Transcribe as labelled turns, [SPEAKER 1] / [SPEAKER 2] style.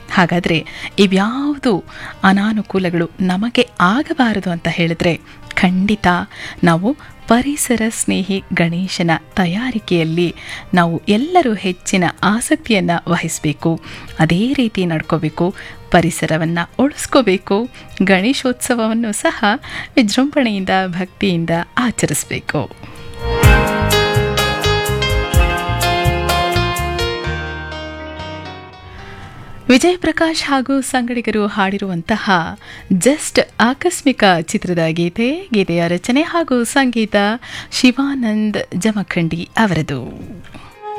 [SPEAKER 1] ಹಾಗಾದರೆ ಇವ್ಯಾವುದು ಅನಾನುಕೂಲಗಳು ನಮಗೆ ಆಗಬಾರದು ಅಂತ ಹೇಳಿದ್ರೆ ಖಂಡಿತ ನಾವು ಪರಿಸರ ಸ್ನೇಹಿ ಗಣೇಶನ ತಯಾರಿಕೆಯಲ್ಲಿ ನಾವು ಎಲ್ಲರೂ ಹೆಚ್ಚಿನ ಆಸಕ್ತಿಯನ್ನು ವಹಿಸಬೇಕು ಅದೇ ರೀತಿ ನಡ್ಕೋಬೇಕು ಪರಿಸರವನ್ನು ಉಳಿಸ್ಕೋಬೇಕು ಗಣೇಶೋತ್ಸವವನ್ನು ಸಹ ವಿಜೃಂಭಣೆಯಿಂದ ಭಕ್ತಿಯಿಂದ ಆಚರಿಸಬೇಕು ವಿಜಯ್ ಪ್ರಕಾಶ್ ಹಾಗೂ ಸಂಗಡಿಗರು ಹಾಡಿರುವಂತಹ ಜಸ್ಟ್ ಆಕಸ್ಮಿಕ ಚಿತ್ರದ ಗೀತೆ ಗೀತೆಯ ರಚನೆ ಹಾಗೂ ಸಂಗೀತ ಶಿವಾನಂದ್ ಜಮಖಂಡಿ ಅವರದು